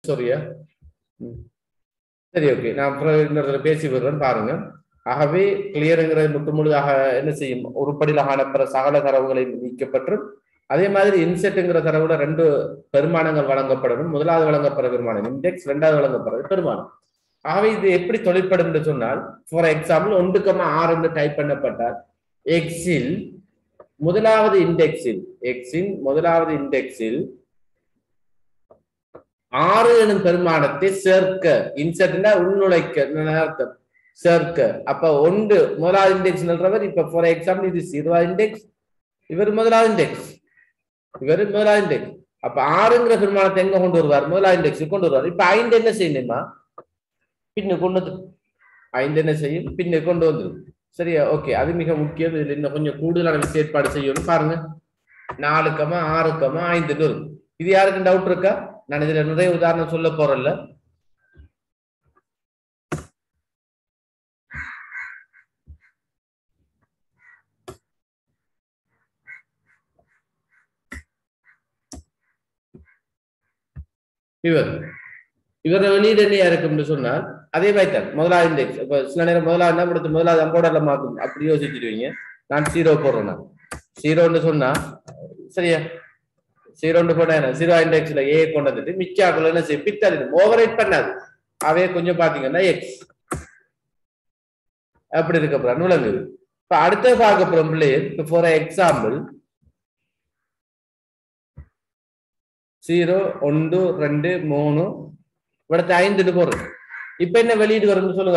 சாரியா சரி ஓகே நான் அப்புறம் இன்னொரு பேசி விடுறேன் பாருங்க ஆகவே கிளியருங்கிறது முற்று முழுதாக என்ன செய்யும் உருப்படியில் காணப்படுற சகல தரவுகளை நீக்கப்பட்டு அதே மாதிரி இன்செட்டுங்கிற தரவுல ரெண்டு பெருமானங்கள் வழங்கப்படணும் முதலாவது வழங்கப்படுற பெருமானம் இண்டெக்ஸ் ரெண்டாவது வழங்கப்படுறது பெருமானம் ஆகவே இது எப்படி தொழிற்படும் என்று சொன்னால் ஃபார் எக்ஸாம்பிள் ஒன்றுக்கமா ஆறு டைப் பண்ணப்பட்டால் எக்ஸில் முதலாவது இண்டெக்ஸில் எக்ஸின் முதலாவது இண்டெக்ஸில் ஆறு எனும் பெருமானத்தை சேர்க்க இன்சர்ட்னா உள்நுழைக்க அர்த்தம் சேர்க்க அப்ப ஒன்று முதலாவது இண்டெக்ஸ் சொல்றவர் இப்ப ஃபார் எக்ஸாம்பிள் இது இருபது இண்டெக்ஸ் இவர் முதலாவது இண்டெக்ஸ் இவர் முதலாவது இண்டெக்ஸ் அப்ப ஆறுங்கிற பெருமானத்தை எங்க கொண்டு வருவார் முதலாவது இண்டெக்ஸ் கொண்டு வருவார் இப்ப ஐந்து என்ன செய்யணுமா பின்னு கொண்டு வந்து ஐந்து என்ன செய்யும் பின்னு கொண்டு வந்துடும் சரியா ஓகே அது மிக முக்கியம் இதுல இன்னும் கொஞ்சம் கூடுதலான செயற்பாடு செய்யணும் பாருங்க நாலுக்கமா ஆறுக்கமா ஐந்துன்னு வரும் இது யாருக்கு டவுட் இருக்கா நான் இதுல நிறைய உதாரணம் சொல்ல போறேன்ல இவர் இவர வெளியீடு என்னையா இருக்கும்னு சொன்னால் அதே மாதிரி தான் முதலாவது இண்டெக்ஸ் இப்ப சில நேரம் முதலாவது என்ன கொடுத்து முதலாவது அம்போடர்ல மாற்றும் அப்படி யோசிச்சிருவீங்க நான் ஜீரோ போடுறேன் நான் ஜீரோன்னு சொன்னா சரியா ஜீரோன்னு போட்டா என்ன ஜீரோ இண்டெக்ஸ்ல ஏ கொண்டு வந்துட்டு மிச்சாக்குள்ள என்ன செய்யும் பித்தாலிடும் ஓவர் ரைட் பண்ணாது அவே கொஞ்சம் பாத்தீங்கன்னா எக்ஸ் அப்படி இருக்க போறா நுழங்குது இப்ப அடுத்த பார்க்க போறோம் பிள்ளையர் இப்போ ஃபார் எக்ஸாம்பிள் ஜீரோ ஒன்று ரெண்டு மூணு இവിടുത്തെ ஐந்துட்டு போடுறது இப்ப என்ன வெளியீடு வரும்னு சொல்லுங்க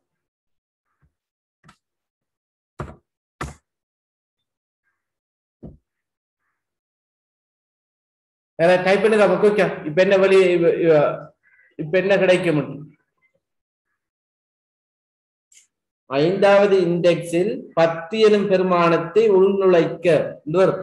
டைப் பண்ணுங்க அப்ப குயிக்கா இப்ப என்ன வழி இப்ப என்ன கிடைக்கும் ஐந்தாவது இண்டெக்ஸில் பத்து எனும் பெருமானத்தை உள்நுழைக்க வரும்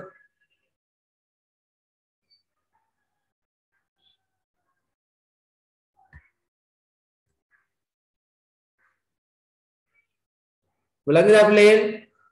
விளங்குதா பிள்ளைகள்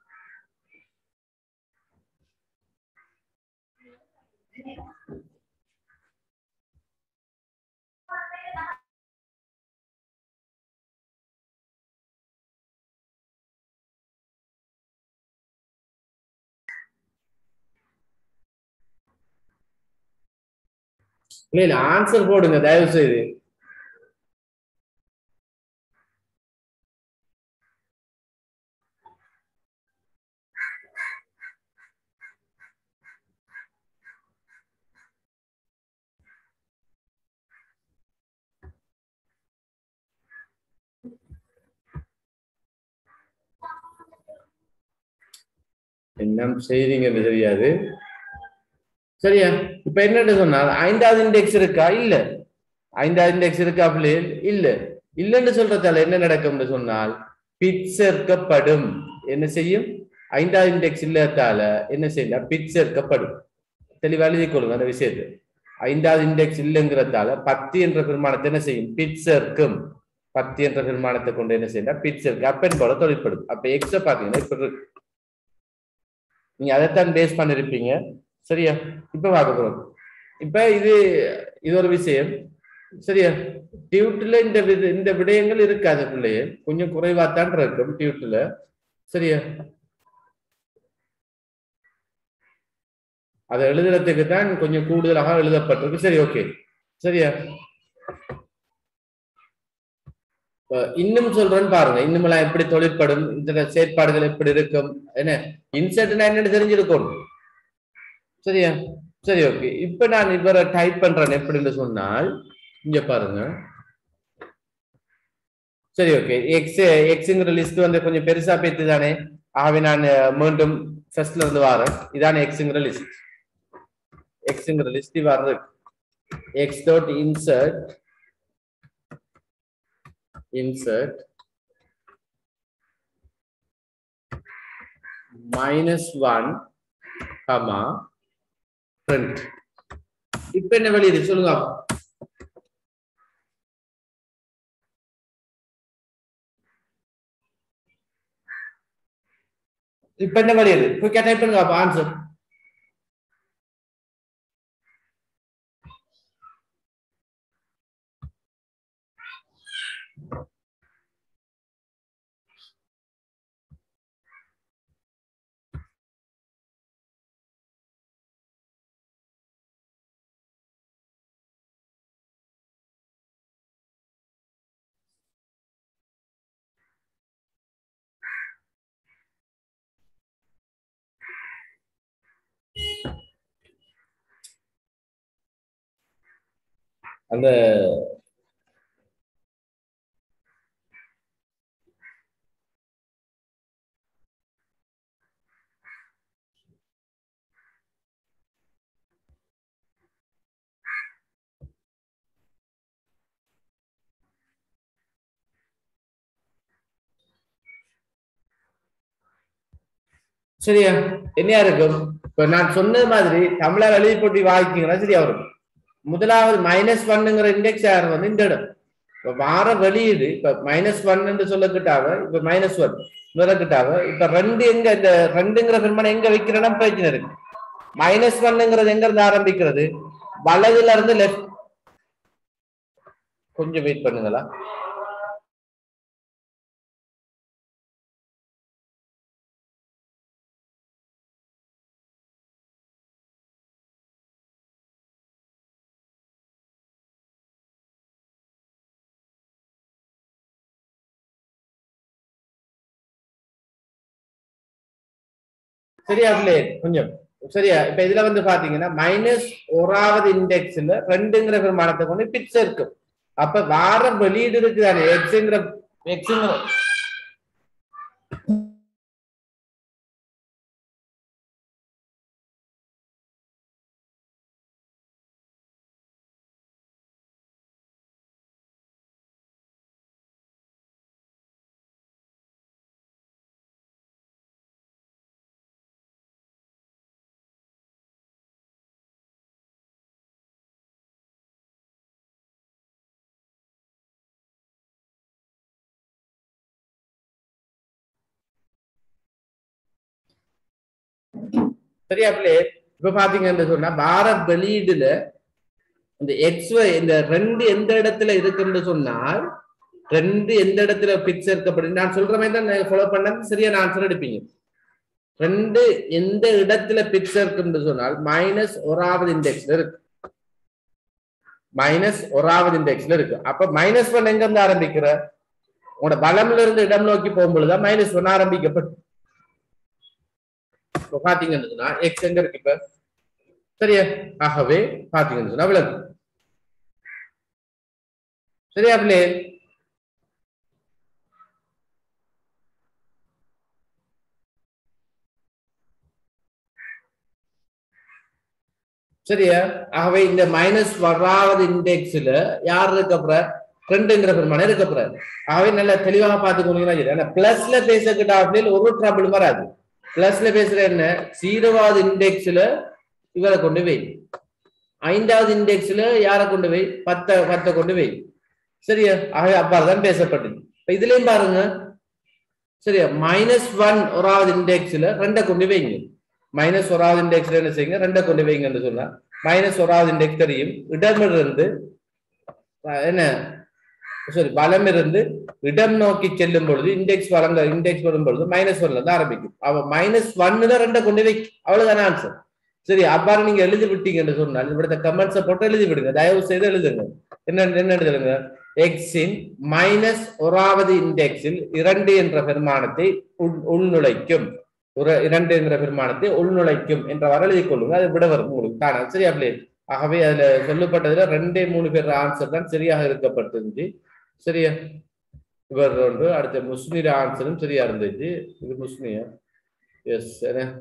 இல்ல இல்ல ஆன்சர் போடுங்க தயவு செய்து என்ன செய்றீங்கன்னு தெரியாது சரியா இப்ப என்னன்னு சொன்னால் ஐந்தாவது இண்டெக்ஸ் இருக்கா இல்ல ஐந்தாவது இண்டெக்ஸ் இருக்கா பிள்ளைகள் இல்ல இல்லைன்னு சொல்றதால என்ன நடக்கும்னு சொன்னால் பிட் சேர்க்கப்படும் என்ன செய்யும் ஐந்தாவது இண்டெக்ஸ் இல்லாதால என்ன செய்யலாம் பிட் சேர்க்கப்படும் தெளிவா எழுதி கொள்ளுங்க அந்த விஷயத்தை ஐந்தாவது இண்டெக்ஸ் இல்லைங்கிறதால பத்து என்ற பெருமானத்தை என்ன செய்யும் பிட் சேர்க்கும் பத்து என்ற பெருமானத்தை கொண்டு என்ன செய்யலாம் பிட் சேர்க்க அப்பன் போல தொழிற்படும் அப்ப எக்ஸ பாத்தீங்கன்னா இப்ப இருக்கு நீங்க அதைத்தான் பேஸ் பண்ணிருப்பீங்க சரியா இப்ப பார்க்க போறோம் இப்ப இது இது ஒரு விஷயம் சரியா டியூட்ல இந்த வித- இந்த விடயங்கள் இருக்காது பிள்ளைய கொஞ்சம் குறைவாத்தான் இருக்கும் டியூட்ல சரியா அதை எழுதுறதுக்கு தான் கொஞ்சம் கூடுதலாக எழுதப்பட்டிருக்கு சரி ஓகே சரியா இப்ப இன்னும் சொல்றேன்னு பாருங்க இன்னுமெல்லாம் எப்படி தொழிற்படும் இந்த செயற்பாடுகள் எப்படி இருக்கும் என்ன இன்சர்ட்னா என்னன்னு தெரிஞ்சிருக்கும் சரியா சரி ஓகே இப்ப நான் இவரை டைப் பண்றேன் எப்படின்னு சொன்னால் இங்க பாருங்க சரி ஓகே எக்ஸ் எக்ஸுங்கிற லிஸ்ட் வந்து கொஞ்சம் பெருசா பேத்து தானே ஆகவே நான் அஹ், மீண்டும் ஃபர்ஸ்ட்ல இருந்து வரேன் இதான எக்ஸுங்கிற லிஸ்ட் எக்ஸுங்கிற லிஸ்ட் வர்றது x dot insert insert minus 1 comma print இப்ப என்ன வெளியீடு சொல்லுங்க இப்ப என்ன வெளியீடு குயிக்கா டைப் பண்ணுங்க அப்ப ஆன்சர் அந்த சரியா என்னையா இருக்கும் இப்ப நான் சொன்ன மாதிரி தமிழா எழுதி போட்டி வாங்கிக்கீங்கன்னா சரியா வரும் முதலாவது மைனஸ் ஒன்னுங்கிற இண்டெக்ஸ் யார் வந்து இந்த இடம் இப்ப வார வெளியீடு இப்ப மைனஸ் ஒன்னு சொல்லக்கிட்டாவ இப்ப மைனஸ் ஒன் சொல்லக்கிட்டாவ இப்ப ரெண்டு எங்க இந்த ரெண்டுங்கிற பெருமானம் எங்க வைக்கிறேன்னா பிரச்சனை இருக்கு மைனஸ் ஒன்னுங்கிறது எங்க இருந்து ஆரம்பிக்கிறது வலதுல இருந்து லெஃப்ட் கொஞ்சம் வெயிட் பண்ணுங்களா சரியா பிள்ளை கொஞ்சம் சரியா இப்ப இதுல வந்து பாத்தீங்கன்னா மைனஸ் ஓராவது இண்டெக்ஸ்ல ரெண்டுங்கிற பெருமானத்தை கொண்டு பிட்ஸ் இருக்கும் அப்ப வார வெளியீடு இருக்குதானே எக்ஸுங்கிற எக்ஸுங்கிற சரியா பிள்ளை இப்ப பாத்தீங்கன்னு சொன்னா வார வெளியீடுல இந்த எக்ஸ் இந்த ரெண்டு எந்த இடத்துல இருக்குன்னு சொன்னால் ரெண்டு எந்த இடத்துல பிக்ஸ் இருக்கப்படுது நான் சொல்ற மாதிரி தான் ஃபாலோ பண்ண சரியா ஆன்சர் எடுப்பீங்க ரெண்டு எந்த இடத்துல பிக்ஸ் இருக்குன்னு சொன்னால் மைனஸ் ஒராவது இண்டெக்ஸ்ல இருக்கு மைனஸ் ஒராவது இண்டெக்ஸ்ல இருக்கு அப்ப மைனஸ் ஒன் எங்க இருந்து ஆரம்பிக்கிற உங்களோட பலம்ல இருந்து இடம் நோக்கி போகும்பொழுதுதான் மைனஸ் ஒன் ஆரம்பிக்கப்பட்டு இப்ப பாத்தீங்கன்னு சொன்னா எக்ஸ் எங்க இருக்கு இப்ப சரியா ஆகவே பாத்தீங்கன்னு சொன்னா விளக்கு சரியா பிள்ளை சரியா ஆகவே இந்த மைனஸ் வராவது இண்டெக்ஸ்ல யார் இருக்கப்பற ரெண்டுங்கிற பெருமானம் இருக்கப்பற ஆகவே நல்லா தெளிவாக பார்த்துக்கோங்கன்னா சரி ஆனா பிளஸ்ல பேசக்கிட்ட அப்படின்னு ஒரு ட்ரபிள் வராது பிளஸ்ல பேசுற என்ன ஜீரோவாவது இண்டெக்ஸ்ல இவரை கொண்டு வை ஐந்தாவது இண்டெக்ஸ்ல யாரை கொண்டு வை பத்த பத்தை கொண்டு வை சரியா ஆகவே அவ்வாறு தான் பேசப்பட்டது இப்ப இதுலயும் பாருங்க சரியா மைனஸ் ஒன் ஒராவது இண்டெக்ஸ்ல ரெண்டை கொண்டு வைங்க மைனஸ் ஒராவது இண்டெக்ஸ்ல என்ன செய்யுங்க ரெண்டை கொண்டு வைங்கன்னு சொன்னா மைனஸ் ஒராவது இண்டெக்ஸ் தெரியும் இடமிருந்து என்ன சாரி பலம் இருந்து இடம் நோக்கி செல்லும் பொழுது இண்டெக்ஸ் வழங்க இண்டெக்ஸ் வரும் பொழுது மைனஸ் ஒன்ல இருந்து ஆரம்பிக்கும் அவ மைனஸ் ஒன்னு ரெண்டை கொண்டு வை அவ்வளவுதான ஆன்சர் சரி அவ்வாறு நீங்க எழுதி விட்டீங்கன்னு சொன்னால் இവിടുത്തെ கமெண்ட்ஸை போட்டு எழுதி விடுங்க தயவு செய்து எழுதுங்க என்ன என்ன எழுதுங்க எக்ஸின் மைனஸ் ஒராவது இண்டெக்ஸில் இரண்டு என்ற பெருமானத்தை உள்நுழைக்கும் ஒரு இரண்டு என்ற பெருமானத்தை உள்நுழைக்கும் என்றவாறு எழுதி கொள்ளுங்க அது விட வரும் உங்களுக்கு தானே சரி அப்படியே ஆகவே அதுல சொல்லப்பட்டதுல ரெண்டே மூணு பேர் ஆன்சர் தான் சரியாக இருக்கப்பட்டிருந்துச்சு சரியா இவர் ஒன்று அடுத்த முஸ்லிர ஆன்சரும் சரியா இருந்துச்சு இது முஸ்லியா எஸ்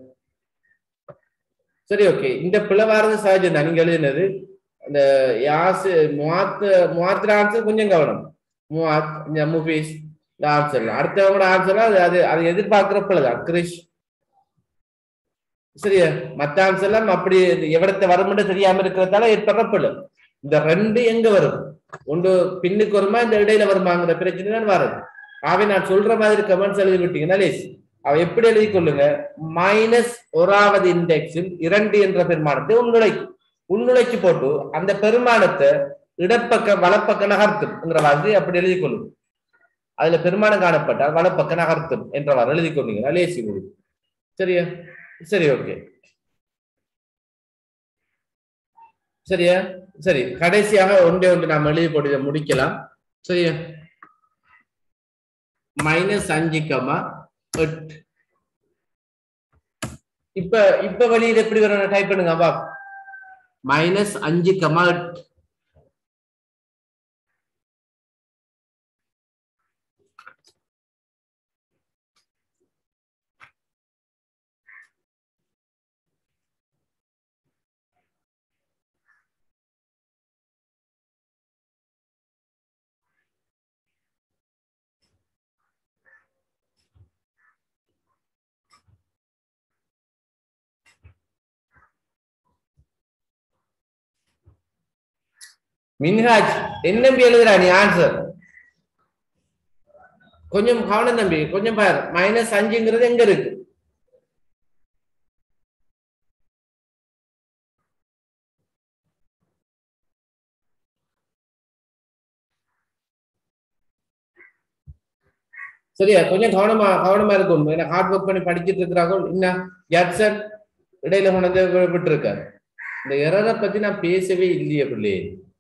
சரி ஓகே இந்த பிளவாரது சகஜம் தான் நீங்க எழுதினது அந்த யாசு முவாத் முவாத்திர ஆன்சர் கொஞ்சம் கவனம் முவாத் இந்த மூவிஸ் இந்த ஆன்சர்ல அடுத்தவங்களோட ஆன்சர்ல அது அது அது எதிர்பார்க்கிற பிள்ளைதான் கிரிஷ் சரியா மத்த ஆன்சர்லாம் அப்படி எவ்வளத்த வரும்னு தெரியாம இருக்கிறதால ஏற்படுற பிள்ளை இந்த ரெண்டு எங்க வரும் ஒன்று பின்னுக்கு வருமா இந்த இடையில வருமாங்கிற பிரச்சனை தான் வருது ஆகவே நான் சொல்ற மாதிரி கமெண்ட்ஸ் எழுதி விட்டீங்கன்னா லேஸ் அவ எப்படி எழுதி கொள்ளுங்க மைனஸ் ஒராவது இண்டெக்ஸில் இரண்டு என்ற பெருமானத்தை உள்நுழை உள்நுழைச்சு போட்டு அந்த பெருமானத்தை இடப்பக்க வலப்பக்க நகர்த்தும்ங்கிற மாதிரி அப்படி எழுதி கொள்ளும் அதுல பெருமானம் காணப்பட்டால் வலப்பக்க நகர்த்தும் என்றவாறு எழுதி கொண்டீங்கன்னா லேசி முடியும் சரியா சரி ஓகே சரியா சரி கடைசியாக ஒன்றே ஒன்று நாம் எழுதி போட்டு இதை முடிக்கலாம் சரியா மைனஸ் அஞ்சு கமா எட்டு இப்ப இப்ப வழியில் எப்படி வரும் டைப் பண்ணுங்க பா மைனஸ் அஞ்சு கமா எட்டு மின்ஹாஜ் என்ன நம்பி எழுதுறா நீ ஆன்சர் கொஞ்சம் கவனம் தம்பி கொஞ்சம் பாரு மைனஸ் அஞ்சுங்கிறது எங்க இருக்கு சரியா கொஞ்சம் கவனமா கவனமா இருக்கும் ஏன்னா ஹார்ட் ஒர்க் பண்ணி படிச்சிட்டு இருக்கிறாங்க இன்னும் ஜாக்சன் இடையில கொண்டு வந்து விட்டு இருக்காரு இந்த எரரை பத்தி நான் பேசவே இல்லையே பிள்ளை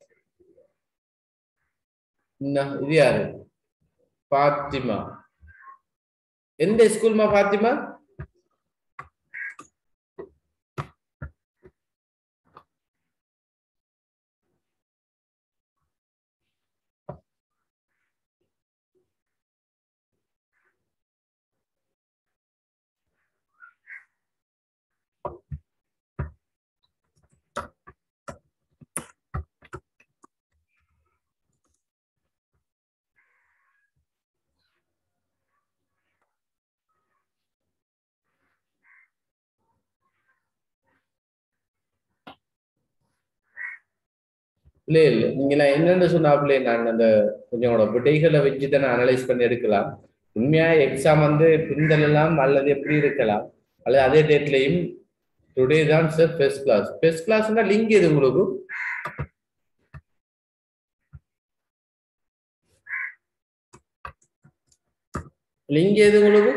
இன்னும் இது யாரு பாத்திமா எந்த ஸ்கூல்மா பாத்திமா இல்ல இல்ல நீங்க நான் என்னன்னு சொன்னாப்லே நான் அந்த கொஞ்சம் விடைகளை வச்சு தான் அனலைஸ் பண்ணி எடுக்கலாம் உண்மையா எக்ஸாம் வந்து பிந்தலாம் அல்லது எப்படி இருக்கலாம் அல்லது அதே டேட்லயும் டுடே தான் சார் ஃபர்ஸ்ட் கிளாஸ் ஃபர்ஸ்ட் கிளாஸ்னா லிங்க் எது உங்களுக்கு லிங்க் எது உங்களுக்கு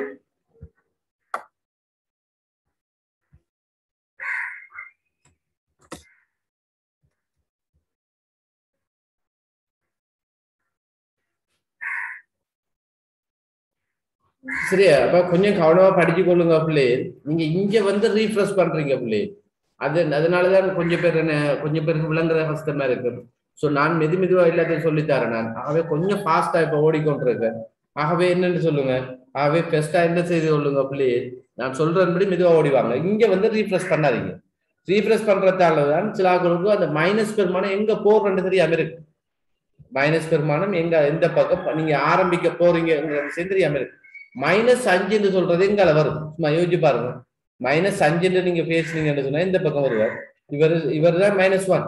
சரியா அப்ப கொஞ்சம் கவனமா படிச்சு கொள்ளுங்க பிள்ளை நீங்க இங்க வந்து ரீஃப்ரெஷ் பண்றீங்க பிள்ளை அது அதனாலதான் கொஞ்சம் பேர் என்ன கொஞ்சம் பேருக்கு விளங்குற கஷ்டமா இருக்கு சோ நான் மெது மெதுவா எல்லாத்தையும் சொல்லித்தரேன் நான் ஆகவே கொஞ்சம் ஃபாஸ்டா இப்ப ஓடிக்கொண்டிருக்கேன் ஆகவே என்னன்னு சொல்லுங்க ஆகவே பெஸ்டா என்ன செய்து கொள்ளுங்க பிள்ளை நான் சொல்றபடி மெதுவா ஓடிவாங்க இங்க வந்து ரீஃப்ரெஷ் பண்ணாதீங்க ரீஃப்ரெஷ் பண்றதால தான் சில ஆட்களுக்கு அந்த மைனஸ் பெருமானம் எங்க போடுறேன்னு தெரியாம இருக்கு மைனஸ் பெருமானம் எங்க எந்த பக்கம் நீங்க ஆரம்பிக்க போறீங்க தெரியாம இருக்கு மைனஸ் அஞ்சுன்னு சொல்றது எங்கால வரும் சும்மா யோசிச்சு பாருங்க மைனஸ் அஞ்சுன்னு நீங்க பேசுனீங்கன்னு சொன்னா இந்த பக்கம் வருவார் இவர் இவர் தான் மைனஸ் ஒன்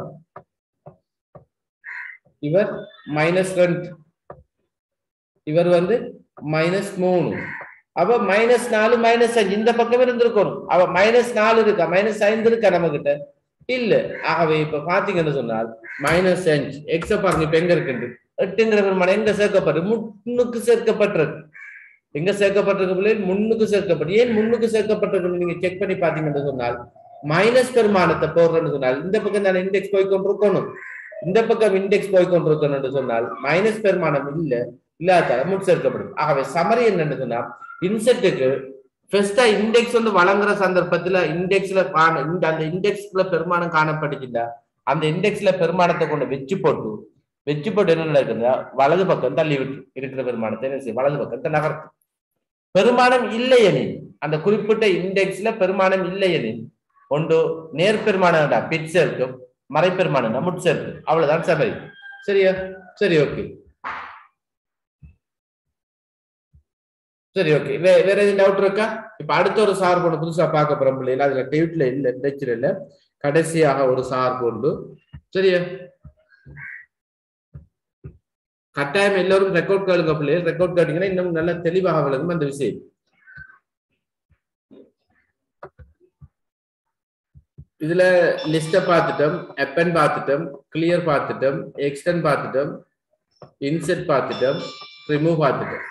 இவர் மைனஸ் ரெண்டு இவர் வந்து மைனஸ் மூணு அப்ப மைனஸ் நாலு மைனஸ் அஞ்சு இந்த பக்கம் இருந்திருக்கணும் அவ மைனஸ் நாலு இருக்கா மைனஸ் ஐந்து இருக்கா நம்ம கிட்ட இல்ல ஆகவே இப்ப பாத்தீங்கன்னு சொன்னால் மைனஸ் அஞ்சு எக்ஸ பாருங்க இப்ப எங்க இருக்கு எட்டுங்கிற பெருமானம் எங்க சேர்க்கப்பட்டு முன்னுக்கு சேர்க்கப்பட்டிருக்கு எங்க சேர்க்கப்பட்டிருக்கு பிள்ளைகள் முன்னுக்கு சேர்க்கப்பட்டு ஏன் முன்னுக்கு சேர்க்கப்பட்டிருக்கு நீங்க செக் பண்ணி பாத்தீங்கன்னு சொன்னால் மைனஸ் பெருமானத்தை போடுறேன்னு சொன்னால் இந்த பக்கம் தானே இண்டெக்ஸ் போய் கொண்டிருக்கணும் இந்த பக்கம் இண்டெக்ஸ் போய் கொண்டிருக்கணும்னு சொன்னால் மைனஸ் பெருமானம் இல்ல இல்லாதால முன் சேர்க்கப்படுது ஆகவே சமரி என்னன்னு சொன்னா இன்செட்டுக்கு ஃபர்ஸ்டா இண்டெக்ஸ் வந்து வழங்குற சந்தர்ப்பத்துல இண்டெக்ஸ்ல அந்த இண்டெக்ஸ்ல பெருமானம் காணப்படுகின்ற அந்த இண்டெக்ஸ்ல பெருமானத்தை கொண்டு வச்சு போட்டு வச்சு போட்டு என்ன நடக்குதுன்னா வலது பக்கம் தள்ளி விட்டு இருக்கிற பெருமானத்தை என்ன செய்யும் வலது பக்கத்தை நகர்த்து பெருமானம் இல்லை எனின் அந்த குறிப்பிட்ட இண்டெக்ஸ்ல பெருமானம் இல்லை எனின் ஒன்று நேர்பெருமானம் பிட் சேர்க்கும் மறைப்பெருமானம் முட் சேர்க்கும் அவ்வளவுதான் சபரி சரியா சரி ஓகே சரி ஓகே வேற எதுவும் டவுட் இருக்கா இப்ப அடுத்த ஒரு சார்பு ஒன்று புதுசா பார்க்க போறோம் பிள்ளைல அதுல டேட்ல இல்ல டெக்ஸ்ட்ல இல்ல கடைசியாக ஒரு சார்பு உண்டு சரியா கட்டாயம் எல்லோரும் ரெக்கார்ட் கேளுங்க பிள்ளைகள் ரெக்கார்ட் கேட்டீங்கன்னா இன்னும் நல்ல தெளிவாக விளங்கும் அந்த விஷயம் இதுல லிஸ்ட பார்த்துட்டோம் எப்பன் பார்த்துட்டோம் கிளியர் பார்த்துட்டோம் எக்ஸ்டன் பார்த்துட்டோம் இன்செட் பார்த்துட்டோம் ரிமூவ் பார்த்துட்டோம்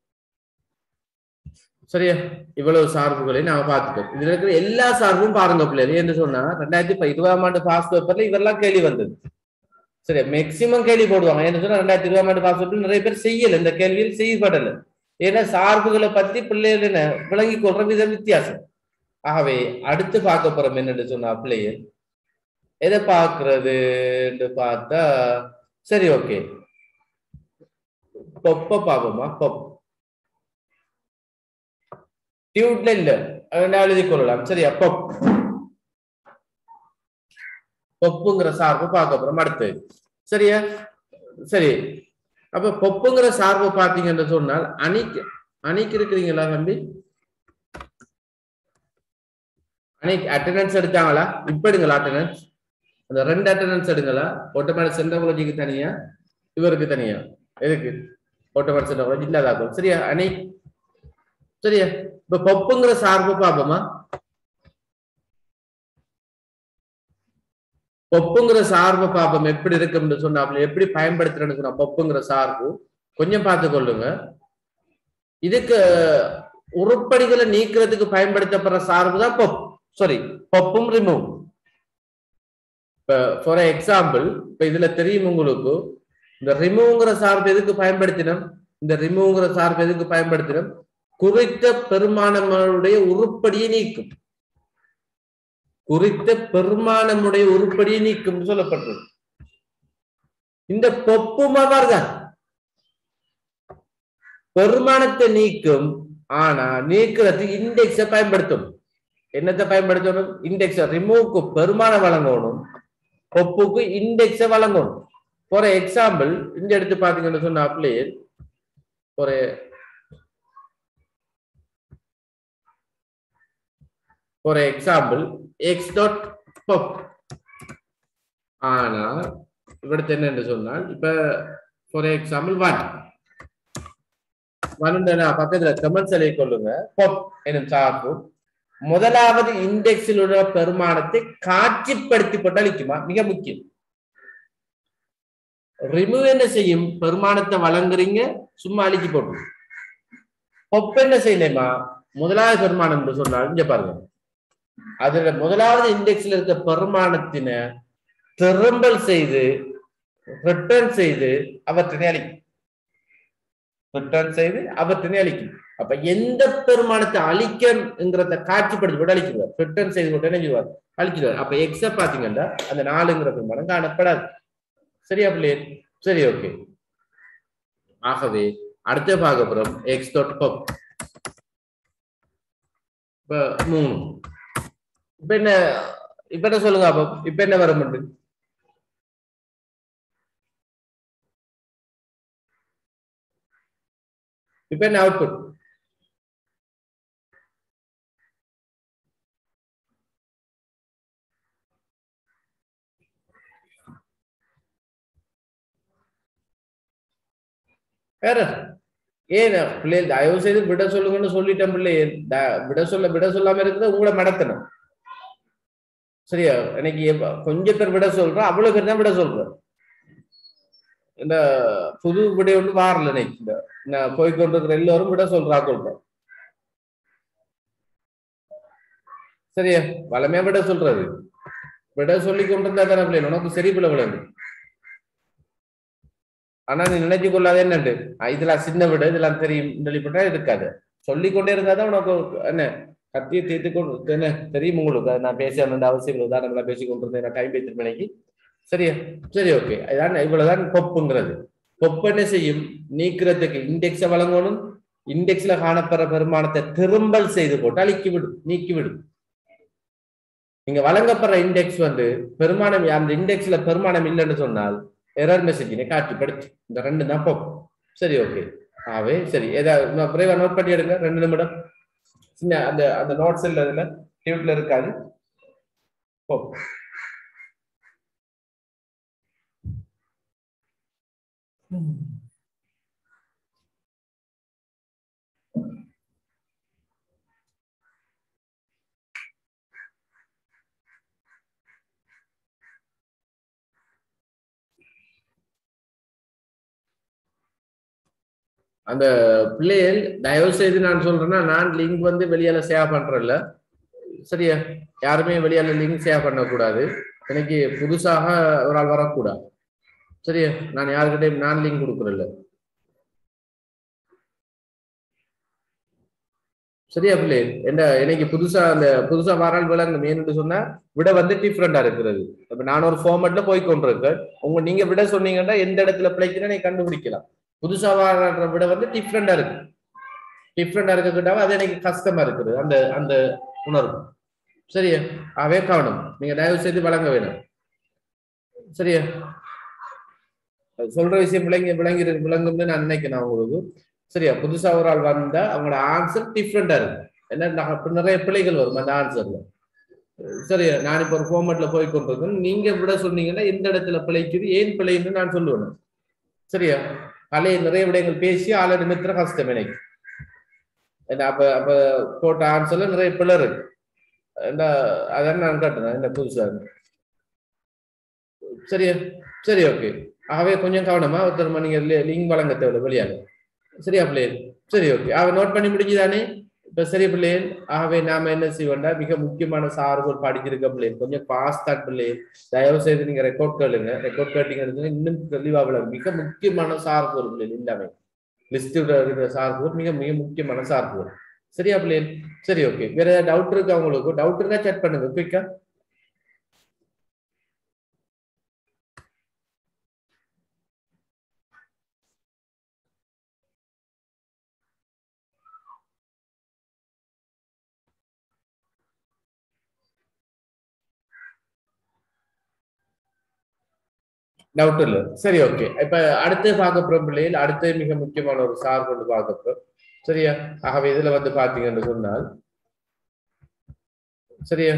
சரியா இவ்வளவு சார்புகளை நாம பார்த்துட்டோம் இதுல இருக்கிற எல்லா சார்பும் பாருங்க பிள்ளைகள் என்று சொன்னா ரெண்டாயிரத்தி இருபதாம் ஆண்டு பாஸ் பேப்பர்ல இவரெல்லாம் கேள்வி வந்தது சரி மேக்சிமம் கேள்வி போடுவாங்க என்ன சொன்னா ரெண்டாயிரத்தி இருபதாம் ஆண்டு பாஸ் பேப்பர் நிறைய பேர் செய்யல இந்த கேள்வியில் செய்யப்படல ஏன்னா சார்புகளை பத்தி பிள்ளைகள் என்ன விளங்கி கொள்ற விதம் வித்தியாசம் ஆகவே அடுத்து பார்க்க போறோம் என்னன்னு சொன்னா பிள்ளைகள் எதை பார்க்கறதுன்னு பார்த்தா சரி ஓகே பொப்ப பாப்போமா பொப் டியூட்ல இல்ல அதனால எழுதி கொள்ளலாம் சரியா பொப் பொப்புங்கிற சார்பு பார்க்க போறோம் அடுத்து சரியா சரி அப்ப பொப்புங்கிற சார்பு பார்த்தீங்கன்னு சொன்னால் அணிக்கு அணிக்கு இருக்கிறீங்களா தம்பி அன்னைக்கு அட்டண்டன்ஸ் எடுத்தாங்களா இப்ப எடுங்களா அட்டண்டன்ஸ் அந்த ரெண்டு அட்டண்டன்ஸ் எடுங்களா ஆட்டோமேட்டிக் சென்ட்ரலஜிக்கு தனியா இவருக்கு தனியா எதுக்கு ஆட்டோமேட்டிக் சென்ட்ரலஜி இல்லாதாக்கும் சரியா அணை சரியா இப்ப பொப்புங்கிற சார்பு பாப்போமா பொப்புங்கிற சார்பு பாப்போம் எப்படி இருக்கும்னு சொன்னாப்ல எப்படி பயன்படுத்துறேன்னு சொன்னா பொப்புங்கிற சார்பு கொஞ்சம் பார்த்து கொள்ளுங்க இதுக்கு உருப்படிகளை நீக்கிறதுக்கு பயன்படுத்தப்படுற சார்பு தான் பொப் சாரி பொப்பும் ரிமூவ் இப்ப ஃபார் எக்ஸாம்பிள் இப்ப இதுல தெரியும் உங்களுக்கு இந்த ரிமூவ்ங்கிற சார்பு எதுக்கு பயன்படுத்தினோம் இந்த ரிமூவ்ங்கிற சார்பு எதுக்கு பயன்படுத்தினோம் குறித்த பெருமானமுடைய உருப்படியை நீக்கும் குறித்த பெருமானமுடைய உருப்படியை நீக்கும் சொல்லப்பட்டது இந்த பொப்பும் தான் பெருமானத்தை நீக்கும் ஆனா நீக்கிறதுக்கு இண்டெக்ஸ பயன்படுத்தும் என்னத்தை பயன்படுத்தணும் இண்டெக்ஸ ரிமூவ்க்கு பெருமானம் வழங்கணும் பொப்புக்கு இண்டெக்ஸ வழங்கணும் ஃபார் எக்ஸாம்பிள் இந்த எடுத்து பாத்தீங்கன்னு சொன்னா அப்படியே ஒரு for example x dot pop ஆனா இவிடத்து என்னன்னு சொன்னால் இப்ப ஃபார் எக்ஸாம்பிள் ஒன் ஒன்னு பக்கத்துல கமெண்ட்ஸ் எழுதி கொள்ளுங்க பப் எனும் சார்பு முதலாவது இண்டெக்ஸில் உள்ள பெருமானத்தை காட்சிப்படுத்தி போட்டு அளிக்குமா மிக முக்கியம் ரிமூவ் என்ன செய்யும் பெருமானத்தை வழங்குறீங்க சும்மா அழிச்சு போட்டு பொப் என்ன செய்யலைமா முதலாவது பெருமானம் என்று சொன்னால் இங்க பாருங்க அதுல முதலாவது இண்டெக்ஸ்ல இருக்க பெருமானத்தின திரும்பல் செய்து ரிட்டர்ன் செய்து அவற்றினை அழிக்கும் ரிட்டர்ன் செய்து அவற்றினை அழிக்கும் அப்ப எந்த பெருமானத்தை அழிக்கங்கிறத காட்சிப்படுத்தி விட அழிச்சிருவார் ரிட்டர்ன் செய்து கொண்டு நினைச்சுவார் அழிச்சிடுவார் அப்ப எக்ஸ பாத்தீங்கன்னா அந்த நாலுங்கிற பெருமானம் காணப்படாது சரியா பிள்ளை சரி ஓகே ஆகவே அடுத்த பார்க்க போறோம் எக்ஸ் டாட் பப் இப்ப மூணு இப்ப என்ன இப்ப என்ன சொல்லுங்க அப்ப இப்ப என்ன வர முடியும் இப்ப என்ன அவுட்புட் வேற ஏன் பிள்ளைகள் தயவு செய்து விட சொல்லுங்கன்னு சொல்லிட்டேன் பிள்ளை விட சொல்ல விட சொல்லாம இருக்கிறத உங்களை மடத்தணும் சரியா எனக்கு எப்ப- கொஞ்சம் பேர் விட சொல்றேன் அவ்வளவு பேர் தான் விட சொல்றேன் இந்த புது விடை ஒன்று வாரல இன்னைக்கு இந்த நான் போய்கொண்டிருக்கிற எல்லாரும் விட சொல்றா சொல்றேன் சரியா வளமையா விட சொல்றது விட சொல்லி கொண்டிருந்தா தானே பிள்ளை உனக்கு சரி பிள்ளை விளையாடு ஆனா நீ நினைச்சு கொள்ளாத என்னண்டு அஹ் இதெல்லாம் சின்ன விட இதெல்லாம் தெரியும் சொல்லிப்பட்டா இருக்காது சொல்லிக்கொண்டே இருந்தாதான் உனக்கு என்ன கத்தியை தீர்த்து கொண்டு என்ன தெரியும் உங்களுக்கு அது நான் பேச வேண்டிய அவசியம் இல்லை உதாரணங்களா பேசி கொண்டிருந்தேன் டைம் பேசிட்டு மணிக்கு சரியா சரி ஓகே இதான் இவ்வளவுதான் பொப்புங்கிறது பொப்பு என்ன செய்யும் நீக்கிறதுக்கு இண்டெக்ஸை வழங்கணும் இண்டெக்ஸ்ல காணப்படுற பெருமானத்தை திரும்பல் செய்து போட்டு அழிக்கி விடும் நீக்கி விடும் நீங்க வழங்கப்படுற இண்டெக்ஸ் வந்து பெருமானம் அந்த இண்டெக்ஸ்ல பெருமானம் இல்லைன்னு சொன்னால் எரர் மெசேஜினை காட்சிப்படுத்தி இந்த ரெண்டு தான் பொப் சரி ஓகே ஆவே சரி ஏதாவது விரைவா நோட் பண்ணி எடுங்க ரெண்டு நிமிடம் சின்ன அந்த அந்த நோட்ஸ் இல்ல இதுல டியூட்ல இருக்காது பொப் அந்த பிள்ளைகள் தயவு செய்து நான் சொல்றேன்னா நான் லிங்க் வந்து வெளியால ஷேர் பண்றேன்ல சரியா யாருமே வெளியால லிங்க் ஷேர் பண்ணக்கூடாது எனக்கு புதுசாக ஒரு ஆள் வரக்கூடாது சரியா நான் யாருக்கிட்டையும் நான் லிங்க் கொடுக்குறேன்ல சரியா பிள்ளை என்ன எனக்கு புதுசா அந்த புதுசா வரால் விளங்கும் ஏன்னு சொன்னா விட வந்து டிஃப்ரெண்டா இருக்கிறது இப்ப நான் ஒரு ஃபார்மேட்ல போய் கொண்டிருக்கேன் உங்க நீங்க விட சொன்னீங்கன்னா எந்த இடத்துல பிழைக்கிறேன் நீ கண்டுபிடிக்கலாம் புதுசா வர விட வந்து டிஃப்ரெண்டா இருக்கு டிஃப்ரெண்டா இருக்கக்கிட்டாவும் அது எனக்கு கஷ்டமா இருக்குது அந்த அந்த உணர்வு சரியா அவே கவனம் நீங்க தயவு செய்து வழங்க வேணும் சரியா அது சொல்ற விஷயம் விளங்கி விளங்கி விளங்கும்னு நான் நினைக்கிறேன் உங்களுக்கு சரியா புதுசா ஒரு ஆள் வந்தா அவங்களோட ஆன்சர் டிஃப்ரெண்டா இருக்கு என்ன நா- நிறைய பிழைகள் வரும் அந்த ஆன்சர்ல சரியா நான் இப்ப ஒரு ஃபார்மேட்ல போய் கொண்டிருக்கேன் நீங்க விட சொன்னீங்கன்னா எந்த இடத்துல பிழைக்குது ஏன் பிழைன்னு நான் சொல்லுவேன் சரியா அலைய நிறைய விடயங்கள் பேசி ஆளை நிமித்திர கஷ்டம் எனக்கு என்ன அப்ப அப்ப போட்ட ஆன்சர்ல நிறைய பிழை இருக்கு என்ன அதான் நான் காட்டுறேன் என்ன புதுசா இருக்கு. சரியா சரி ஓகே ஆகவே கொஞ்சம் கவனமா ஒருத்தர் நீங்க லிங்க் வழங்க தேவை வெளியாக சரியா பிள்ளைகள் சரி ஓகே அவ நோட் பண்ணி முடிஞ்சுதானே இப்ப சரி பிள்ளைகள் ஆகவே நாம என்ன செய்வோம்னா மிக முக்கியமான சார்புகள் படிச்சிருக்க பிள்ளைகள் கொஞ்சம் ஃபாஸ்டா பிள்ளைகள் தயவு செய்து நீங்க ரெக்கார்ட் கேளுங்க ரெக்கார்ட் கேட்டீங்கன்னா இன்னும் தெளிவா விளங்கும். மிக முக்கியமான சார்புகள் பிள்ளைகள் எல்லாமே லிஸ்ட் இருக்கிற சார்புகள் மிக மிக முக்கியமான சார்புகள் சரியா பிள்ளைகள் சரி ஓகே வேற ஏதாவது டவுட் இருக்கா உங்களுக்கு டவுட் இருந்தா செக் பண்ணுங்க குயிக்கா டவுட் இல்ல சரி ஓகே இப்ப அடுத்து பார்க்க போற பிள்ளைகள் அடுத்து மிக முக்கியமான ஒரு சார் கொண்டு பார்க்க போறோம் சரியா ஆகவே இதுல வந்து பாத்தீங்கன்னு சொன்னால் சரியா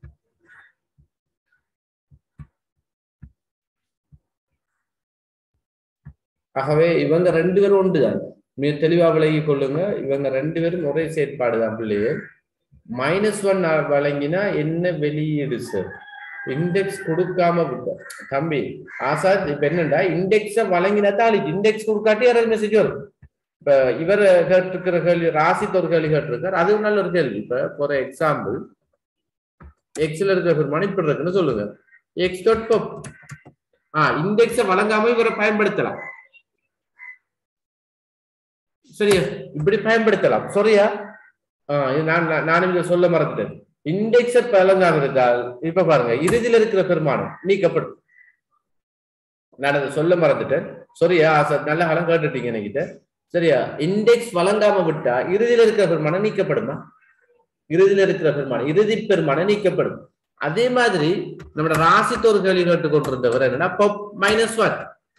ஆகவே இவங்க ரெண்டு பேரும் ஒன்றுதான் மிக தெளிவா விளங்கி கொள்ளுங்க இவங்க ரெண்டு பேரும் ஒரே செயற்பாடு தான் பிள்ளைகள் மைனஸ் ஒன் வழங்கினா என்ன வெளியீடு சார் இண்டெக்ஸ் கொடுக்காம விட்ட தம்பி ஆசாத் இப்ப என்னண்டா இண்டெக்ஸ வழங்கினா தான் இண்டெக்ஸ் கொடுக்காட்டி யாராவது மெசேஜ் வரும் இப்ப இவர் கேட்டிருக்கிற கேள்வி ராசித் ஒரு கேள்வி கேட்டிருக்காரு அது ஒரு நல்ல ஒரு கேள்வி இப்ப ஃபார் எக்ஸாம்பிள் எக்ஸ்ல இருக்கிற பெருமானம் இப்படி இருக்குன்னு சொல்லுங்க எக்ஸ் டாட் பப் ஆ இண்டெக்ஸ வழங்காம இவரை பயன்படுத்தலாம் சரியா இப்படி பயன்படுத்தலாம் சரியா ஆஹ் இது நான் நான் நானும் இதை சொல்ல மறந்துட்டேன் இண்டெக்ஸ வழங்காம இருந்தால் இப்ப பாருங்க இறுதியில் இருக்கிற பெருமானம் நீக்கப்படும் நான் அதை சொல்ல மறந்துட்டேன் சரியா ஆசை நல்ல காலம் கேட்டுட்டீங்க என்கிட்ட சரியா இண்டெக்ஸ் வழங்காம விட்டா இறுதியில் இருக்கிற பெருமானம் நீக்கப்படுமா இறுதியில் இருக்கிற பெருமானம் இறுதி பெருமானம் நீக்கப்படும் அதே மாதிரி நம்மளோட ராசித்து ஒரு கேள்வி கேட்டு கொண்டிருந்தவர் என்னன்னா pop minus one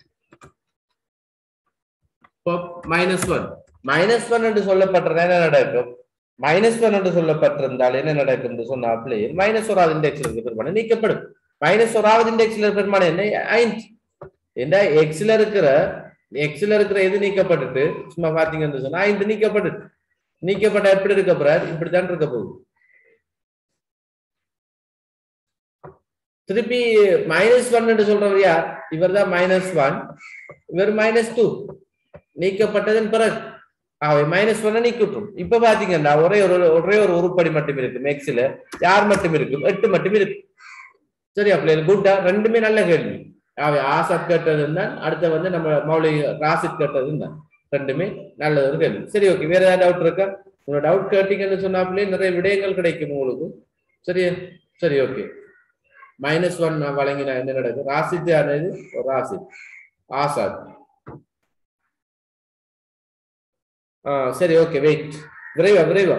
pop minus one minus one என்று சொல்லப்பட்டதா என்ன நடக்கும் மைனஸ் ஒன் என்று சொல்லப்பட்டிருந்தால் என்ன நடக்கும் என்று சொன்னாப்லே மைனஸ் ஓராவது இண்டெக்ஸ்ல இருக்கிற பெருமானம் நீக்கப்படும் மைனஸ் ஓராவது இண்டெக்ஸ்ல இருக்கிற பெருமானம் என்ன ஐந்து என்ன எக்ஸ்ல இருக்கிற எக்ஸ்ல இருக்கிற எது நீக்கப்பட்டுட்டு சும்மா பாத்தீங்கன்னு சொன்னா ஐந்து நீக்கப்பட்டு நீக்கப்பட்ட எப்படி இருக்க போறார் இப்படித்தான் இருக்க போகுது திருப்பி மைனஸ் ஒன் என்று சொல்றவர் யார் இவர் தான் மைனஸ் ஒன் இவர் மைனஸ் டூ நீக்கப்பட்டதன் பிறகு அவை மைனஸ் ஒன்ன நீக்கிட்டோம் இப்ப பாத்தீங்கன்னா ஒரே ஒரு ஒரே ஒரு உருப்படி மட்டும் இருக்கு மேக்ஸ்ல யார் மட்டும் இருக்கு எட்டு மட்டும் இருக்கு சரி அப்படி குட்டா ரெண்டுமே நல்ல கேள்வி அவை ஆசாத் கேட்டது தான் அடுத்த வந்து நம்ம மௌலி ராசித் கேட்டது தான் ரெண்டுமே நல்ல ஒரு கேள்வி சரி ஓகே வேற ஏதாவது டவுட் இருக்கா உங்களோட டவுட் கேட்டீங்கன்னு சொன்னாப்லயே நிறைய விடயங்கள் கிடைக்கும் உங்களுக்கு சரி சரி ஓகே மைனஸ் ஒன் வழங்கினா என்ன நடக்கும் ராசித் யாரு ராசித் ஆசாத் ஆ சரி ஓகே வெயிட் விரைவா விரைவா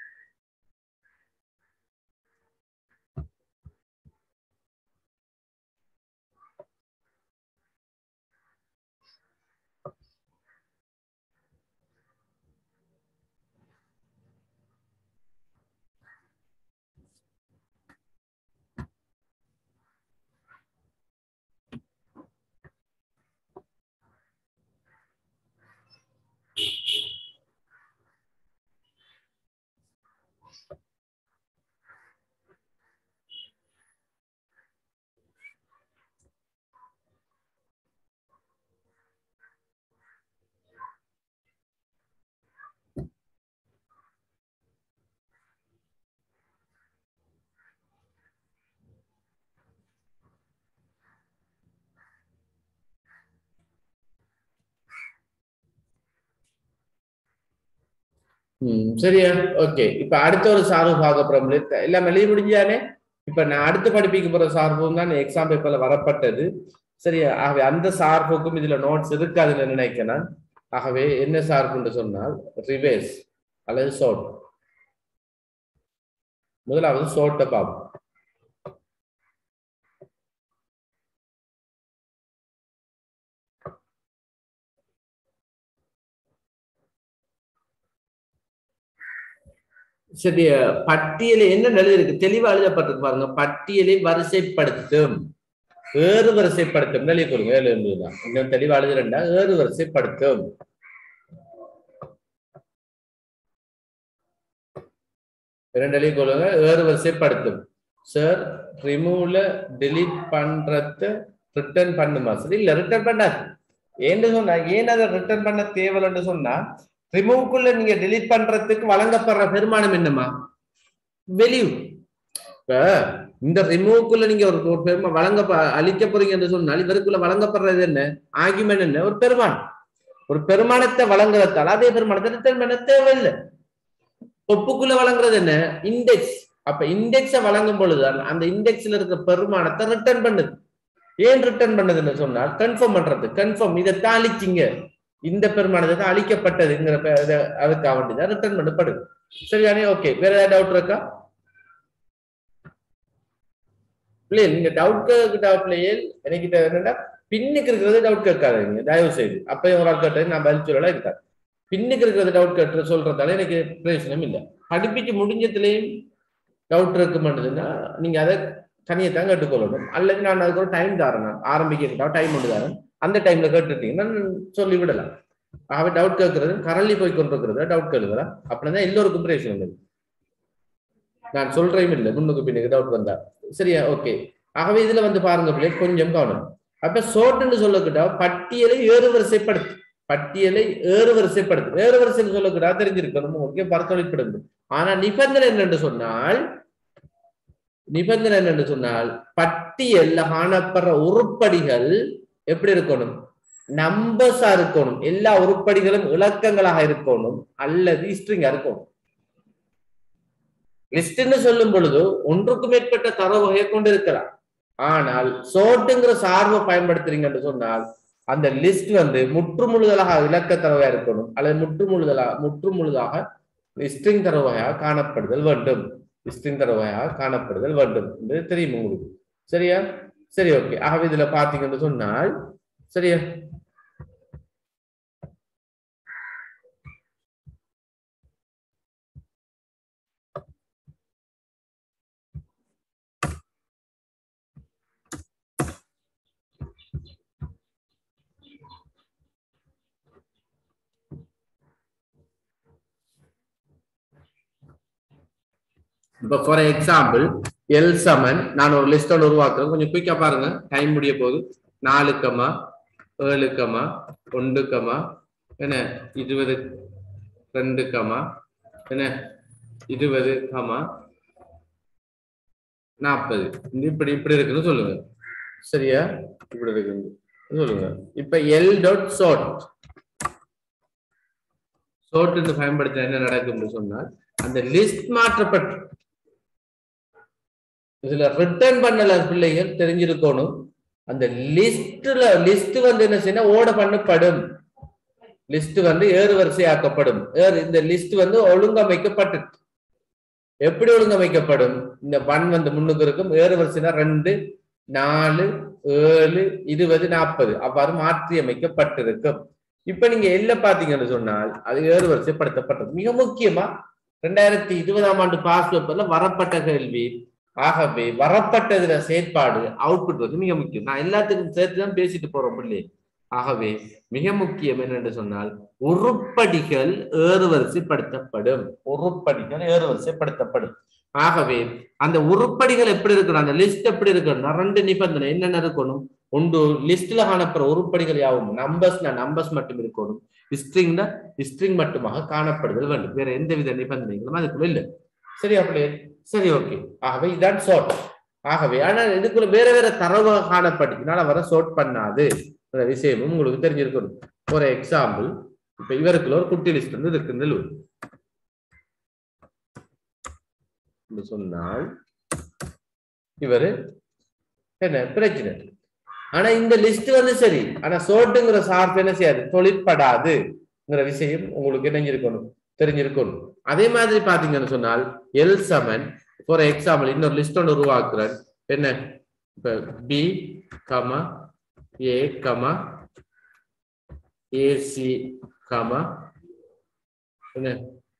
ம் சரியா ஓகே இப்ப அடுத்த ஒரு சார்பு பார்க்க போறோம் எல்லாம் வெளியே முடிஞ்சானே இப்ப நான் அடுத்து படிப்பிக்க போற சார்பும் தான் எக்ஸாம் பேப்பர்ல வரப்பட்டது சரியா ஆகவே அந்த சார்புக்கும் இதுல நோட்ஸ் இருக்காதுன்னு நினைக்கிறேன் ஆகவே என்ன சார்புன்னு சொன்னால் ரிவேஸ் அல்லது சோட் முதலாவது சோட்டை பார்ப்போம் சரி பட்டியலை என்ன எழுதிருக்கு தெளிவா எழுதப்பட்டிருக்கு பாருங்க பட்டியலை வரிசைப்படுத்தும் ஏறு வரிசைப்படுத்தும் எழுதி கொடுங்க ஏழு என்பதுதான் இன்னும் தெளிவா எழுதுறா ஏறு வரிசைப்படுத்தும் இரண்டு எழுதி கொள்ளுங்க ஏறு வரிசைப்படுத்தும் சார் ரிமூவ்ல delete பண்றத ரிட்டர்ன் பண்ணுமா சார் இல்ல ரிட்டர்ன் பண்ணாது ஏன்னு சொன்னா ஏன் அதை ரிட்டர்ன் பண்ண தேவைன்னு சொன்னா ரிமூவ்க்குள்ள நீங்க delete பண்றதுக்கு வழங்கப்படுற பெருமானம் என்னமா வெளியூ இப்ப இந்த ரிமூவ்க்குள்ள நீங்க ஒரு ஒரு பெருமா வழங்க அழிக்க போறீங்க என்று சொன்னால் இதற்குள்ள வழங்கப்படுறது என்ன ஆர்குமெண்ட் என்ன ஒரு பெருமானம் ஒரு பெருமானத்தை வழங்குறதால அதே பெருமானத்தை ரிட்டர்ன் பண்ண தேவையில்லை ஒப்புக்குள்ள வழங்குறது என்ன இண்டெக்ஸ் அப்ப இண்டெக்ஸ வழங்கும் பொழுதுதான் அந்த இண்டெக்ஸ்ல இருக்க பெருமானத்தை ரிட்டர்ன் பண்ணுது ஏன் ரிட்டர்ன் பண்ணதுன்னு சொன்னால் கன்ஃபார்ம் பண்றது கன்ஃபார்ம் இதை தான் அழிச்சிங்க இந்த பெருமானத்தை தான் அழிக்கப்பட்டதுங்கிற பே- இத- அதுக்காக வேண்டிதான் ரிட்டர்ன் பண்ணப்படுது சரியானே ஓகே வேற ஏதாவது டவுட் இருக்கா பிள்ளைகள் நீங்க டவுட் கேட்கிட்ட பிள்ளைகள் எனக்கு என்னன்னா பின்னுக்கு இருக்கிறது டவுட் கேட்காதீங்க தயவு செய்து அப்ப ஒரு ஆள் கேட்டது நான் பதில் சொல்லலாம் இருக்காது பின்னுக்கு இருக்கிறது டவுட் கேட்டு சொல்றதால எனக்கு பிரயோஜனம் இல்லை படிப்பிச்சு முடிஞ்சதுலயும் டவுட் இருக்க மாட்டேதுன்னா நீங்க அதை தனியை தான் கேட்டுக்கொள்ளணும் அல்லது நான் அதுக்கு ஒரு டைம் தரேன் நான் ஆரம்பிக்கிறதுக்காக டைம் ஒன்று தரேன் அந்த டைம்ல கேட்டுட்டீங்கன்னா நான் சொல்லி விடலாம் ஆகவே டவுட் கேட்கறது கரண்டி போய் கொண்டிருக்கிறது டவுட் கேளுங்களா அப்படின்னா எல்லோருக்கும் பிரயோஜனம் இல்லை நான் சொல்றேன் இல்லை முன்னுக்கு பின்னுக்கு டவுட் வந்தா சரியா ஓகே ஆகவே இதுல வந்து பாருங்க பிள்ளை கொஞ்சம் கவனம் அப்ப சோட்டுன்னு சொல்லக்கிட்டா பட்டியலை ஏறு வரிசைப்படுத்து பட்டியலை ஏறு வரிசைப்படுத்து ஏறு வரிசைன்னு சொல்லக்கூடா தெரிஞ்சிருக்கணும் ஓகே பரத்தொழிற்படுது ஆனா நிபந்தனை என்னன்னு சொன்னால் நிபந்தனை என்னன்னு சொன்னால் பட்டியல்ல காணப்படுற உருப்படிகள் எப்படி இருக்கணும் நம்பர்ஸா இருக்கணும் எல்லா உருப்படிகளும் இலக்கங்களாக இருக்கணும் அல்லது ஸ்ட்ரிங்கா இருக்கணும் லிஸ்ட்னு சொல்லும் பொழுது ஒன்றுக்கும் மேற்பட்ட தரவு வகையை கொண்டு இருக்கலாம் ஆனால் சோட்டுங்கிற சார்பை பயன்படுத்துறீங்கன்னு சொன்னால் அந்த லிஸ்ட் வந்து முற்றுமுழுதலாக இலக்க தரவையா இருக்கணும் அல்லது முற்றுமுழுதலாக முற்றுமுழுதாக ஸ்ட்ரிங் தரவகையாக காணப்படுதல் வேண்டும் ஸ்ட்ரிங் தரவகையாக காணப்படுதல் வேண்டும் என்று தெரியும் உங்களுக்கு சரியா சரி ஓகே ஆகவே இதுல பாத்தீங்கன்னு சொன்னால் சரியா இப்ப ஃபார் எக்ஸாம்பிள் எல் சமன் நான் ஒரு லிஸ்டோட உருவாக்குறேன் கொஞ்சம் குயிக்கா பாருங்க டைம் முடிய போகுது நாலு கமா ஏழு கமா ஒன்று கமா என்ன இருபது ரெண்டு கமா என்ன இருபது கமா நாற்பது இப்படி இப்படி இருக்குன்னு சொல்லுங்க சரியா இப்படி இருக்குன்னு சொல்லுங்க இப்ப எல் டாட் சோட் சோட் பயன்படுத்த என்ன நடக்கும்னு சொன்னால் அந்த லிஸ்ட் மாற்றப்பட்டு இதுல ரிட்டர்ன் பண்ணல பிள்ளைகள் தெரிஞ்சிருக்கணும் அந்த லிஸ்ட்ல லிஸ்ட் வந்து என்ன செய்யணும் ஓட பண்ணப்படும் லிஸ்ட் வந்து ஏறு வரிசையாக்கப்படும் ஏறு இந்த லிஸ்ட் வந்து ஒழுங்கமைக்கப்பட்டு எப்படி ஒழுங்கமைக்கப்படும் இந்த ஒன் வந்து முன்னுக்கு இருக்கும் ஏறு வரிசைனா ரெண்டு நாலு ஏழு இருபது நாற்பது அவ்வாறு மாற்றி அமைக்கப்பட்டிருக்கும் இப்ப நீங்க எல்ல பாத்தீங்கன்னு சொன்னால் அது ஏறு வரிசைப்படுத்தப்பட்டது மிக முக்கியமா ரெண்டாயிரத்தி இருபதாம் ஆண்டு பாஸ் பேப்பர்ல வரப்பட்ட கேள்வி ஆகவே வரப்பட்டதுல செயற்பாடு அவுட்புட் வந்து மிக முக்கியம் நான் எல்லாத்துக்கும் சேர்த்து தான் பேசிட்டு போறோம் பிள்ளை ஆகவே மிக முக்கியம் என்னென்று சொன்னால் உருப்படிகள் ஏறுவரிசைப்படுத்தப்படும் உருப்படிகள் ஏறுவரிசைப்படுத்தப்படும் ஆகவே அந்த உருப்படிகள் எப்படி இருக்கணும் அந்த லிஸ்ட் எப்படி இருக்கணும் ரெண்டு நிபந்தனை என்னென்ன இருக்கணும் ஒன்று லிஸ்ட்ல காணப்படுற உருப்படிகள் யாவும் நம்பர்ஸ்னா நம்பர்ஸ் மட்டும் இருக்கணும் ஸ்ட்ரிங்னா ஸ்ட்ரிங் மட்டுமாக காணப்படுதல் வேண்டும் வேற எந்த வித நிபந்தனைகளும் அதுக்குள்ள இல்லை சரி அப்படியே சரி ஓகே ஆகவே இதான் சோட் ஆகவே ஆனால் இதுக்குள்ள வேற வேற தரவு காணப்பட்டுச்சுனால அவரை சோட் பண்ணாது அந்த விஷயமும் உங்களுக்கு தெரிஞ்சிருக்கணும் ஒரு எக்ஸாம்பிள் இப்ப இவருக்குள்ள ஒரு குட்டி லிஸ்ட் வந்து இருக்கு நிலுவை என்று சொன்னால் இவரு என்ன பிரச்சனை ஆனா இந்த லிஸ்ட் வந்து சரி ஆனா சோட்டுங்கிற சார்பு என்ன செய்யாது தொழிற்படாதுங்கிற விஷயம் உங்களுக்கு இணைஞ்சிருக்கணும் தெரிஞ்சிருக்கும் அதே மாதிரி பாத்தீங்கன்னு சொன்னால் எல் சமன் ஃபார் எக்ஸாம்பிள் இன்னொரு லிஸ்ட் ஒன்று உருவாக்குறேன் என்ன இப்ப B comma A comma AC comma என்ன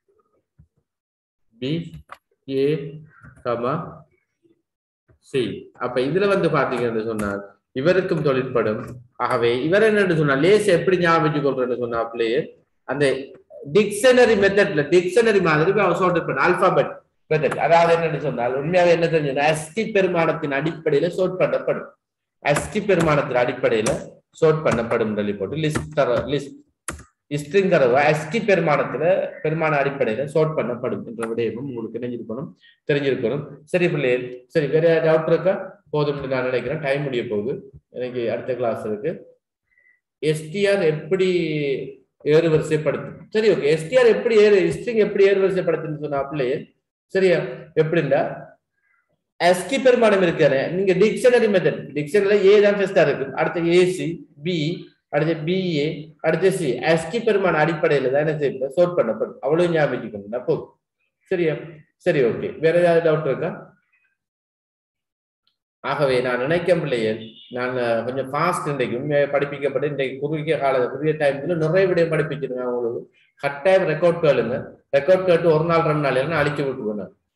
பி ஏ கமா சி அப்ப இதுல வந்து பாத்தீங்கன்னு சொன்னால் இவருக்கும் தொழிற்படும் ஆகவே இவர் என்னன்னு சொன்னா லேஸ் எப்படி ஞாபகம் வச்சு கொள்றேன்னு சொன்னா பிளேயர் அந்த டிக்ஷனரி மெத்தட்ல டிக்ஷனரி மாதிரி அவர் சொல்லிட்டு பண்ண அல்பாபெட் மெத்தட் அதாவது என்னன்னு சொன்னால் உண்மையாவே என்ன தெரிஞ்சு அஸ்கி பெருமானத்தின் அடிப்படையில சோட் பண்ணப்படும் அஸ்கி பெருமானத்தின் அடிப்படையில சோட் பண்ணப்படும் சொல்லி போட்டு லிஸ்ட் தர லிஸ்ட் ஸ்ட்ரிங் தரவு அஸ்கி பெருமானத்துல பெருமான அடிப்படையில சோட் பண்ணப்படும் என்ற விடயமும் உங்களுக்கு நினைஞ்சிருக்கணும் தெரிஞ்சிருக்கணும் சரி பிள்ளைகள் சரி வேற டவுட் இருக்கா போதும்னு நான் நினைக்கிறேன் டைம் முடிய போகுது எனக்கு அடுத்த கிளாஸ் இருக்கு எஸ்டிஆர் எப்படி ஏறு வரிசைப்படுத்தும் சரி ஓகே எஸ்டிஆர் எப்படி ஏறு ஸ்ட்ரிங் எப்படி ஏறு வரிசைப்படுத்துன்னு சொன்னா பிள்ளையே சரியா எப்படின்னா எஸ்கி பெருமானம் இருக்காரு நீங்க டிக்ஷனரி மெத்தட் டிக்ஷனரில ஏ தான் ஃபர்ஸ்டா இருக்கு அடுத்து ஏசி பி அடுத்து பிஏ அடுத்து சி எஸ்கி பெருமான அடிப்படையில தான் என்ன செய்ய சோட் பண்ணப்படும் அவ்வளவு ஞாபகம் போதும் சரியா சரி ஓகே வேற ஏதாவது டவுட் இருக்கா ஆகவே நான் நினைக்கும் பிள்ளைகள் நான் கொஞ்சம் ஃபாஸ்ட் இன்றைக்கு உண்மையாக படிப்பிக்கப்பட்டு இன்றைக்கு குறுகிய கால குறுகிய டைம்ல நிறைய விடயம் படிப்பிச்சிருங்க உங்களுக்கு கட்டாயம் ரெக்கார்ட் கேளுங்க ரெக்கார்ட் கேட்டு ஒரு நாள் ரெண்டு நாள் இல்லைன்னா அழிச்சு விட்டுருவேன்